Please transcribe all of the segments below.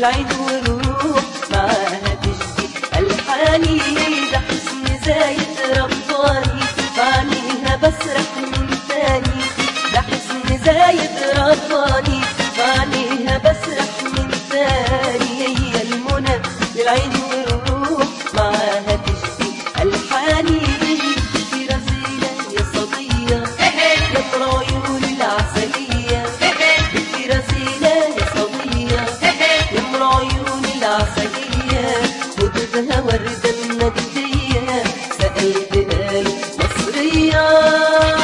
للعين والروح معاها تشكي ألحاني ده حسن زايد رباني معنيها بسرح من تاني ده حسن زايد رباني معنيها بسرح من تاني هي المنى للعين والروح معاها تشكي ألحاني في رزينة يا صبية يا ترى عيون العسلية في رزينة يا صبية يا مرا عيون العسلية خدها وردة النجدية سألتها له مصرية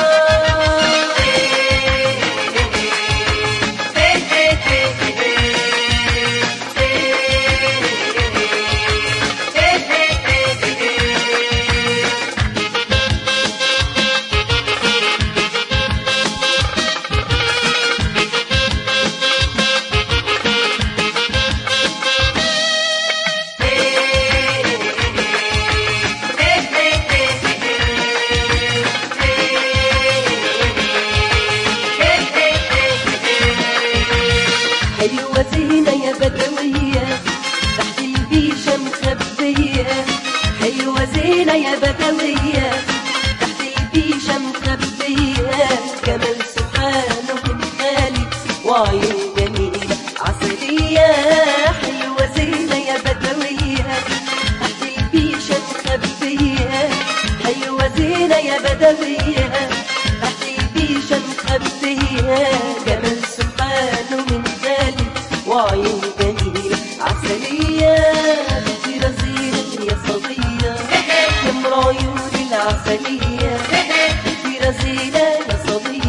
حلوة زينة يا بدوية تحت البيشة مخبية حلوة زينة يا بدوية تحت البيشة مخبية جمال سبحانه من خالي وعيون جميلة عسلية حلوة زينة يا بدوية تحت البيشة مخبية حلوة زينة يا بدوية تحت البيشة مخبية جمال سبحانه من خالي وعيون جميلة عسلية في رزينة يا صبية يا مرا عيون العسلية في رزينة يا صبية